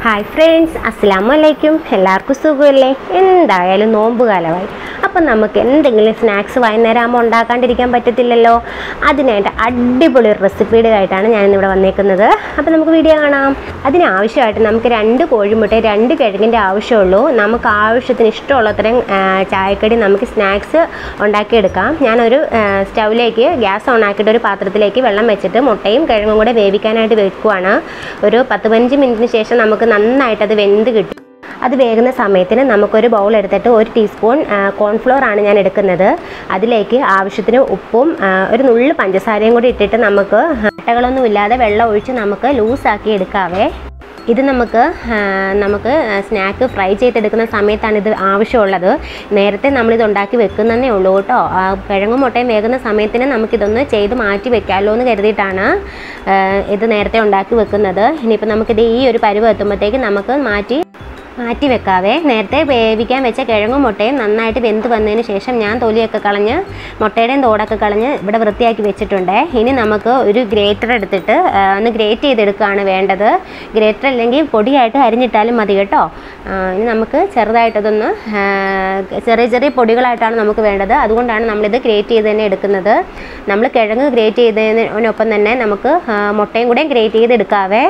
hi friends അസ്സാം വലൈക്കും എല്ലാവർക്കും സുഖമല്ലേ എന്തായാലും നോമ്പ് കാലമായി അപ്പം നമുക്ക് എന്തെങ്കിലും സ്നാക്സ് വൈകുന്നേരം ആകുമ്പോൾ ഉണ്ടാക്കാണ്ടിരിക്കാൻ പറ്റത്തില്ലല്ലോ അതിനായിട്ട് അടിപൊളി ഒരു റെസിപ്പിയുടെ ആയിട്ടാണ് ഞാൻ ഇവിടെ വന്നേക്കുന്നത് അപ്പം നമുക്ക് വീഡിയോ കാണാം അതിനാവശ്യമായിട്ട് നമുക്ക് രണ്ട് കോഴിമുട്ട രണ്ട് കിഴങ്ങിൻ്റെ ആവശ്യമുള്ളൂ നമുക്ക് ആവശ്യത്തിന് ഇഷ്ടമുള്ളത്രയും ആ, ചായക്കടി നമുക്ക് സ്നാക്സ് ഉണ്ടാക്കിയെടുക്കാം ഞാനൊരു ആ, സ്റ്റൗവിലേക്ക് ഗ്യാസ് ഓൺ ആക്കിയിട്ട് ഒരു പാത്രത്തിലേക്ക് വെള്ളം വെച്ചിട്ട് മുട്ടയും കിഴങ്ങും കൂടെ വേവിക്കാനായിട്ട് വെക്കുവാണ് ഒരു പത്ത് പതിനഞ്ച് മിനിറ്റിന് ശേഷം നമുക്ക് നന്നായിട്ട് അത് വെന്ത് കിട്ടും അത് വേകുന്ന സമയത്തിന് നമുക്കൊരു ബൗൾ എടുത്തിട്ട് ഒരു ടീസ്പൂൺ കോൺഫ്ലോർ ആണ് ഞാൻ എടുക്കുന്നത് അതിലേക്ക് ആവശ്യത്തിന് ഉപ്പും ആ, ഒരു നുള്ളു പഞ്ചസാരയും കൂടി ഇട്ടിട്ട് നമുക്ക് അട്ടകളൊന്നും ഇല്ലാതെ വെള്ളം ഒഴിച്ച് നമുക്ക് ലൂസാക്കി എടുക്കാവേ ഇത് നമുക്ക് ആ, നമുക്ക് സ്നാക്ക് ഫ്രൈ ചെയ്തെടുക്കുന്ന സമയത്താണ് ഇത് ആവശ്യമുള്ളത് നേരത്തെ നമ്മളിത് ഉണ്ടാക്കി വെക്കുന്നതേ ഉള്ളൂ കേട്ടോ ആ, കിഴങ്ങും മുട്ടയും വേകുന്ന സമയത്തിന് നമുക്കിതൊന്ന് ചെയ്ത് മാറ്റി വെക്കാമല്ലോ എന്ന് കരുതിയിട്ടാണ് ആ, ഇത് നേരത്തെ ഉണ്ടാക്കി വെക്കുന്നത് ഇനിയിപ്പോൾ നമുക്കിത് ഈ ഒരു പരുവ് എത്തുമ്പോഴത്തേക്ക് നമുക്ക് മാറ്റി മാറ്റി വെക്കാവേ നേരത്തെ വേവിക്കാൻ വെച്ച കിഴങ്ങും മുട്ടയും നന്നായിട്ട് വെന്ത് വന്നതിന് ശേഷം ഞാൻ തൊലിയൊക്കെ കളഞ്ഞ് മുട്ടയുടെയും തോടൊക്കെ കളഞ്ഞ് ഇവിടെ വൃത്തിയാക്കി വെച്ചിട്ടുണ്ട് ഇനി നമുക്ക് ഒരു ഗ്രേറ്റർ എടുത്തിട്ട് ആ, ഒന്ന് ഗ്രേറ്റ് ചെയ്തെടുക്കുകയാണ് വേണ്ടത് ഗ്രേറ്റർ അല്ലെങ്കിൽ പൊടിയായിട്ട് അരിഞ്ഞിട്ടാലും മതി കേട്ടോ ആ, ഇനി നമുക്ക് ചെറുതായിട്ടതൊന്ന് ആ, ചെറിയ ചെറിയ പൊടികളായിട്ടാണ് നമുക്ക് വേണ്ടത് അതുകൊണ്ടാണ് നമ്മളിത് ഗ്രേറ്റ് ചെയ്ത് തന്നെ എടുക്കുന്നത് നമ്മൾ കിഴങ്ങ് ഗ്രേറ്റ് ചെയ്തതിനൊപ്പം തന്നെ നമുക്ക് ആ, മുട്ടയും കൂടെ ഗ്രേറ്റ് ചെയ്തെടുക്കാവേ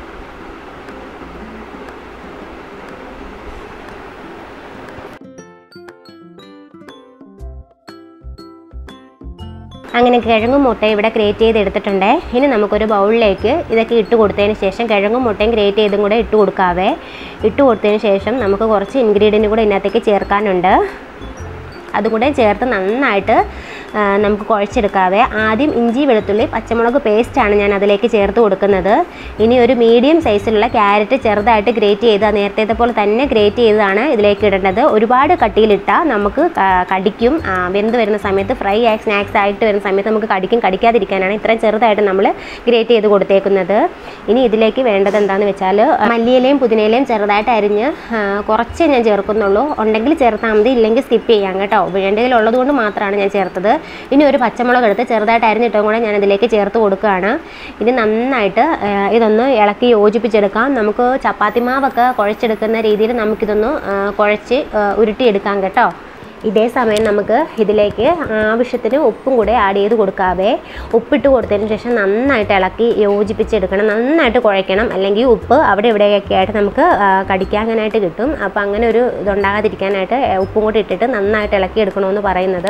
അങ്ങനെ കിഴങ്ങും മുട്ടയും ഇവിടെ ഗ്രേറ്റ് ചെയ്ത് എടുത്തിട്ടുണ്ട് ഇനി നമുക്കൊരു ബൗളിലേക്ക് ഇതൊക്കെ ഇട്ട് കൊടുത്തതിന് ശേഷം കിഴങ്ങും മുട്ടയും ഗ്രേറ്റ് ചെയ്തും കൂടെ ഇട്ട് കൊടുക്കാവേ ഇട്ട് കൊടുത്തതിന് ശേഷം നമുക്ക് കുറച്ച് ഇൻഗ്രീഡിയൻറ്റ് കൂടെ ഇതിനകത്തേക്ക് ചേർക്കാനുണ്ട് അതുകൂടെ ചേർത്ത് നന്നായിട്ട് ആ, നമുക്ക് കുഴച്ചെടുക്കാവേ ആദ്യം ഇഞ്ചി വെളുത്തുള്ളി പച്ചമുളക് പേസ്റ്റാണ് ഞാൻ അതിലേക്ക് ചേർത്ത് കൊടുക്കുന്നത് ഇനി ഒരു മീഡിയം സൈസിലുള്ള ക്യാരറ്റ് ചെറുതായിട്ട് ഗ്രേറ്റ് ചെയ്ത് നേരത്തെ പോലെ തന്നെ ഗ്രേറ്റ് ചെയ്തതാണ് ഇതിലേക്ക് ഇടേണ്ടത് ഒരുപാട് കട്ടിയിലിട്ടാൽ നമുക്ക് ക- കടിക്കും ആ, വെന്ത് വരുന്ന സമയത്ത് ഫ്രൈ ആയി സ്നാക്സ് ആയിട്ട് വരുന്ന സമയത്ത് നമുക്ക് കടിക്കും കടിക്കാതിരിക്കാനാണ് ഇത്രയും ചെറുതായിട്ട് നമ്മൾ ഗ്രേറ്റ് ചെയ്ത് കൊടുത്തേക്കുന്നത് ഇനി ഇതിലേക്ക് വേണ്ടത് എന്താണെന്ന് വെച്ചാൽ മല്ലിയിലയും പുതിനയിലയും ചെറുതായിട്ട് അരിഞ്ഞ് ആ, കുറച്ചേ ഞാൻ ചേർക്കുന്നുള്ളൂ ഉണ്ടെങ്കിൽ ചേർത്താൽ മതി ഇല്ലെങ്കിൽ സ്കിപ്പ് ചെയ്യാം കേട്ടോ വേണ്ടതിൽ ഉള്ളത് കൊണ്ട് മാത്രമാണ് ഞാൻ ചേർത്തത് ഇനി ഒരു പച്ചമുളക് എടുത്ത് ചെറുതായിട്ട് അരിഞ്ഞിട്ടും കൂടെ ഞാൻ ഇതിലേക്ക് ചേർത്ത് കൊടുക്കുകയാണ് ഇനി നന്നായിട്ട് ആ, ഇതൊന്ന് ഇളക്കി യോജിപ്പിച്ചെടുക്കാം നമുക്ക് ചപ്പാത്തി മാവൊക്കെ കുഴച്ചെടുക്കുന്ന രീതിയിൽ നമുക്കിതൊന്ന് ആ, കുഴച്ച് ആ, ഉരുട്ടിയെടുക്കാം കേട്ടോ ഇതേ സമയം നമുക്ക് ഇതിലേക്ക് ആവശ്യത്തിന് ഉപ്പും കൂടെ ആഡ് ചെയ്ത് കൊടുക്കാവേ ഉപ്പിട്ട് കൊടുത്തതിന് ശേഷം നന്നായിട്ട് ഇളക്കി യോജിപ്പിച്ചെടുക്കണം നന്നായിട്ട് കുഴയ്ക്കണം അല്ലെങ്കിൽ ഉപ്പ് അവിടെ ഇവിടെയൊക്കെ ആയിട്ട് നമുക്ക് ആ, കടിക്കാനായിട്ട് കിട്ടും അപ്പോൾ അങ്ങനെ ഒരു ഇതുണ്ടാകാതിരിക്കാനായിട്ട് ഉപ്പും കൂടി ഇട്ടിട്ട് നന്നായിട്ട് ഇളക്കി എടുക്കണമെന്ന് പറയുന്നത്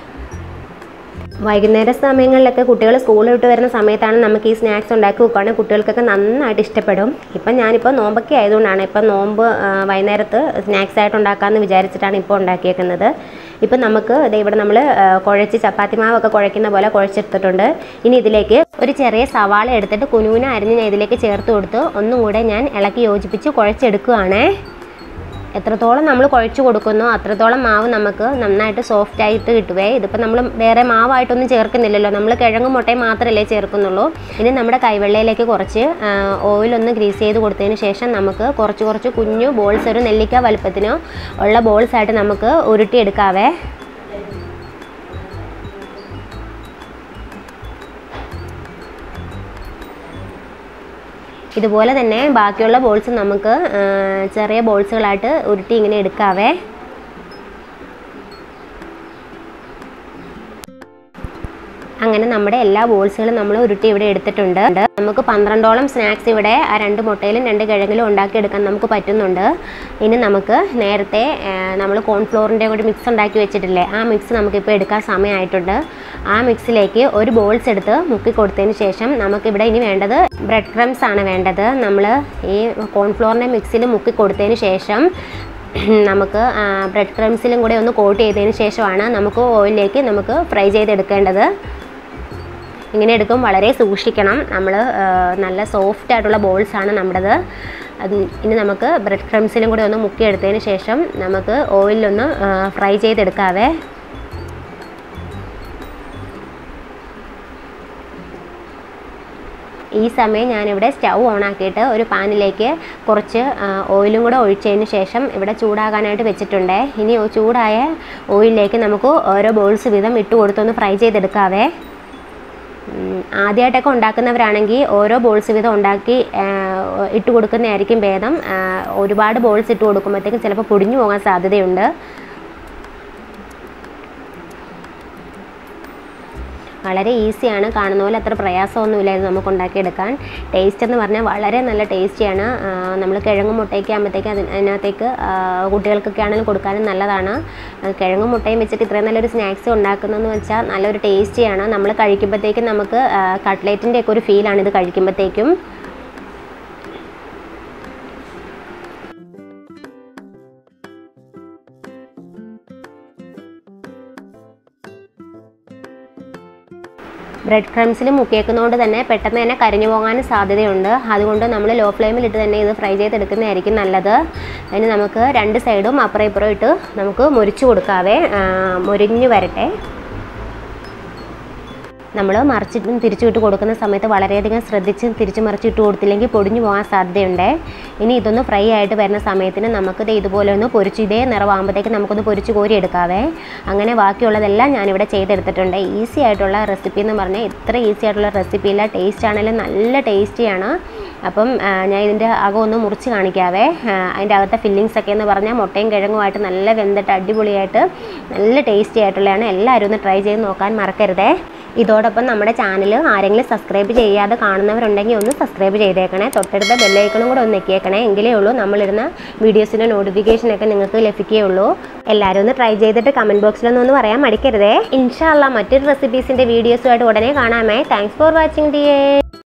വൈകുന്നേര സമയങ്ങളിലൊക്കെ കുട്ടികൾ സ്കൂളിൽ വിട്ട് വരുന്ന സമയത്താണ് നമുക്ക് ഈ സ്നാക്സ് ഉണ്ടാക്കി വെക്കുകയാണെങ്കിൽ കുട്ടികൾക്കൊക്കെ നന്നായിട്ട് ഇഷ്ടപ്പെടും ഇപ്പം ഞാനിപ്പോൾ നോമ്പൊക്കെ ആയതുകൊണ്ടാണ് ഇപ്പം നോമ്പ് ആ, വൈകുന്നേരത്ത് സ്നാക്സ് ആയിട്ട് ഉണ്ടാക്കാമെന്ന് വിചാരിച്ചിട്ടാണ് ഇപ്പോൾ ഉണ്ടാക്കിയേക്കുന്നത് ഇപ്പം നമുക്ക് ദേ ഇവിടെ നമ്മൾ കുഴച്ച് ചപ്പാത്തി മാവൊക്കെ കുഴയ്ക്കുന്ന പോലെ കുഴച്ചെടുത്തിട്ടുണ്ട് ഇനി ഇതിലേക്ക് ഒരു ചെറിയ സവാള എടുത്തിട്ട് കുനുകുന അരിഞ്ഞ് ഞാൻ ഇതിലേക്ക് ചേർത്ത് കൊടുത്ത് ഒന്നും കൂടെ ഞാൻ ഇളക്കി യോജിപ്പിച്ച് കുഴച്ചെടുക്കുകയാണേ എത്രത്തോളം നമ്മൾ കുഴച്ച് കൊടുക്കുന്നോ അത്രത്തോളം മാവ് നമുക്ക് നന്നായിട്ട് സോഫ്റ്റ് ആയിട്ട് കിട്ടുവേ ഇതിപ്പോൾ നമ്മൾ വേറെ മാവായിട്ടൊന്നും ചേർക്കുന്നില്ലല്ലോ നമ്മൾ കിഴങ്ങും മുട്ടയും മാത്രമല്ലേ ചേർക്കുന്നുള്ളൂ ഇനി നമ്മുടെ കൈവെള്ളയിലേക്ക് കുറച്ച് ഓയിലൊന്ന് ഗ്രീസ് ചെയ്ത് കൊടുത്തതിന് ശേഷം നമുക്ക് കുറച്ച് കുറച്ച് കുഞ്ഞു ബോൾസ് ഒരു നെല്ലിക്ക വലുപ്പത്തിനോ ഉള്ള ബോൾസ് ആയിട്ട് നമുക്ക് ഉരുട്ടിയെടുക്കാവേ ഇതുപോലെ തന്നെ ബാക്കിയുള്ള ബോൾസ് നമുക്ക് ആ, ചെറിയ ബോൾസുകളായിട്ട് ഉരുട്ടി ഇങ്ങനെ എടുക്കാവേ അങ്ങനെ നമ്മുടെ എല്ലാ ബോൾസുകളും നമ്മൾ ഉരുട്ടി ഇവിടെ എടുത്തിട്ടുണ്ട് നമുക്ക് പന്ത്രണ്ടോളം സ്നാക്സ് ഇവിടെ ആ രണ്ട് മുട്ടയിലും രണ്ട് കിഴങ്ങിലും ഉണ്ടാക്കിയെടുക്കാൻ നമുക്ക് പറ്റുന്നുണ്ട് ഇനി നമുക്ക് നേരത്തെ നമ്മൾ കോൺഫ്ലോറിൻ്റെ കൂടി മിക്സ് ഉണ്ടാക്കി വെച്ചിട്ടില്ലേ ആ മിക്സ് നമുക്കിപ്പോൾ എടുക്കാൻ സമയമായിട്ടുണ്ട് ആ മിക്സിലേക്ക് ഒരു ബോൾസ് എടുത്ത് മുക്കി കൊടുത്തതിന് ശേഷം നമുക്കിവിടെ ഇനി വേണ്ടത് ബ്രെഡ് ക്രംസ് ആണ് വേണ്ടത് നമ്മൾ ഈ കോൺഫ്ലോറിൻ്റെ മിക്സിൽ മുക്കി കൊടുത്തതിന് ശേഷം നമുക്ക് ബ്രെഡ് ക്രംസിലും കൂടെ ഒന്ന് കോട്ട് ചെയ്തതിന് ശേഷമാണ് നമുക്ക് ഓയിലിലേക്ക് നമുക്ക് ഫ്രൈ ചെയ്തെടുക്കേണ്ടത് ഇങ്ങനെ എടുക്കും വളരെ സൂക്ഷിക്കണം നമ്മൾ നല്ല സോഫ്റ്റ് ആയിട്ടുള്ള ബോൾസ് ആണ് നമ്മുടേത് അത് ഇനി നമുക്ക് ബ്രെഡ് ക്രംസിലും കൂടെ ഒന്ന് മുക്കിയെടുത്തതിന് ശേഷം നമുക്ക് ഓയിലൊന്ന് ഫ്രൈ ചെയ്തെടുക്കാവേ ഈ സമയം ഞാനിവിടെ സ്റ്റൗ ഓണാക്കിയിട്ട് ഒരു പാനിലേക്ക് കുറച്ച് ആ, ഓയിലും കൂടെ ഒഴിച്ചതിന് ശേഷം ഇവിടെ ചൂടാകാനായിട്ട് വെച്ചിട്ടുണ്ട് ഇനി ഓ- ചൂടായ ഓയിലിലേക്ക് നമുക്ക് ഓരോ ബോൾസ് വീതം ഇട്ട് കൊടുത്തൊന്ന് ഫ്രൈ ചെയ്തെടുക്കാവേ ഉം, ആദ്യമായിട്ടൊക്കെ ഉണ്ടാക്കുന്നവരാണെങ്കിൽ ഓരോ ബോൾസ് വീതം ഉണ്ടാക്കി ആ, ഇട്ട് കൊടുക്കുന്നതായിരിക്കും ഭേദം ആ, ഒരുപാട് ബോൾസ് ഇട്ട് കൊടുക്കുമ്പോഴത്തേക്കും ചിലപ്പോൾ പൊടിഞ്ഞു പോകാൻ സാധ്യതയുണ്ട് വളരെ ഈസിയാണ് കാണുന്ന പോലെ അത്ര പ്രയാസമൊന്നുമില്ല ഇത് നമുക്ക് ഉണ്ടാക്കിയെടുക്കാൻ ടേസ്റ്റ് എന്ന് പറഞ്ഞാൽ വളരെ നല്ല ടേസ്റ്റിയാണ് നമ്മൾ കിഴങ്ങും മുട്ടയൊക്കെ ആകുമ്പോഴത്തേക്ക് അതിന് അതിനകത്തേക്ക് ആ, കുട്ടികൾക്കൊക്കെ ആണെങ്കിലും കൊടുക്കാനും നല്ലതാണ് ആ, കിഴങ്ങും മുട്ടയും വെച്ചിട്ട് ഇത്രയും നല്ലൊരു സ്നാക്സ് ഉണ്ടാക്കുന്നതെന്ന് വെച്ചാൽ നല്ലൊരു ടേസ്റ്റിയാണ് നമ്മൾ കഴിക്കുമ്പോഴത്തേക്കും നമുക്ക് കട്ട്ലേറ്റിൻ്റെ ഒക്കെ ഒരു ഫീലാണ് ഇത് കഴിക്കുമ്പോഴത്തേക്കും ബ്രെഡ് ക്രംസിൽ മുക്കിയേക്കുന്നതുകൊണ്ട് തന്നെ പെട്ടെന്ന് തന്നെ കരിഞ്ഞു പോകാനും സാധ്യതയുണ്ട് അതുകൊണ്ട് നമ്മൾ ലോ ഫ്ലെയിമിലിട്ട് തന്നെ ഇത് ഫ്രൈ ചെയ്തെടുക്കുന്നതായിരിക്കും നല്ലത് അതിന് നമുക്ക് രണ്ട് സൈഡും അപ്പുറം ഇപ്പുറം ഇട്ട് നമുക്ക് മുരിച്ചു കൊടുക്കാവേ ആ, മുരിഞ്ഞു വരട്ടെ നമ്മൾ മറിച്ചിട്ടും തിരിച്ചുവിട്ട് കൊടുക്കുന്ന സമയത്ത് വളരെയധികം ശ്രദ്ധിച്ച് തിരിച്ച് മറിച്ചിട്ട് കൊടുത്തില്ലെങ്കിൽ പൊടിഞ്ഞു പോകാൻ സാധ്യതയുണ്ട് ഇനി ഇതൊന്ന് ഫ്രൈ ആയിട്ട് വരുന്ന സമയത്തിന് നമുക്ക് ദേ ഇതുപോലെ ഒന്ന് പൊരിച്ച് ഇതേ നിറവാകുമ്പോഴത്തേക്ക് നമുക്കൊന്ന് പൊരിച്ച് കോരി എടുക്കാവേ അങ്ങനെ ബാക്കിയുള്ളതെല്ലാം ഞാനിവിടെ ചെയ്തെടുത്തിട്ടുണ്ട് ഈസി ആയിട്ടുള്ള റെസിപ്പി എന്ന് പറഞ്ഞാൽ ഇത്ര ഈസി ആയിട്ടുള്ള റെസിപ്പി ഇല്ല ടേസ്റ്റ് ആണെങ്കിലും നല്ല ടേസ്റ്റിയാണ് അപ്പം ആ, ഞാൻ ഇതിൻ്റെ അകം ഒന്ന് മുറിച്ച് കാണിക്കാവേ ആ, അതിൻ്റെ അകത്തെ ഫില്ലിങ്സ് ഒക്കെ എന്ന് പറഞ്ഞാൽ മുട്ടയും കിഴങ്ങുമായിട്ട് നല്ല വെന്തിട്ട് അടിപൊളിയായിട്ട് നല്ല ടേസ്റ്റി ആയിട്ടുള്ളതാണ് എല്ലാവരും ഒന്ന് ട്രൈ ചെയ്ത് നോക്കാൻ മറക്കരുതേ ഇതോടൊപ്പം നമ്മുടെ ചാനൽ ആരെങ്കിലും സബ്സ്ക്രൈബ് ചെയ്യാതെ കാണുന്നവരുണ്ടെങ്കിൽ ഒന്ന് സബ്സ്ക്രൈബ് ചെയ്തേക്കണേ തൊട്ടടുത്ത ബെല്ലൈക്കണും കൂടെ ഒന്ന് ഞെക്കിയേക്കണേ എങ്കിലേ ഉള്ളൂ നമ്മളിടുന്ന വീഡിയോസിൻ്റെ നോട്ടിഫിക്കേഷനൊക്കെ നിങ്ങൾക്ക് ലഭിക്കുകയുള്ളൂ എല്ലാവരും ഒന്ന് ട്രൈ ചെയ്തിട്ട് കമൻറ്റ് ബോക്സിലൊന്നും ഒന്ന് പറയാൻ മടിക്കരുതേ ഇൻഷാല്ല മറ്റൊരു റെസിപ്പീസിൻ്റെ വീഡിയോസുമായിട്ട് ഉടനെ കാണാമേ താങ്ക്സ് ഫോർ വാച്ചിങ് ഡിയേ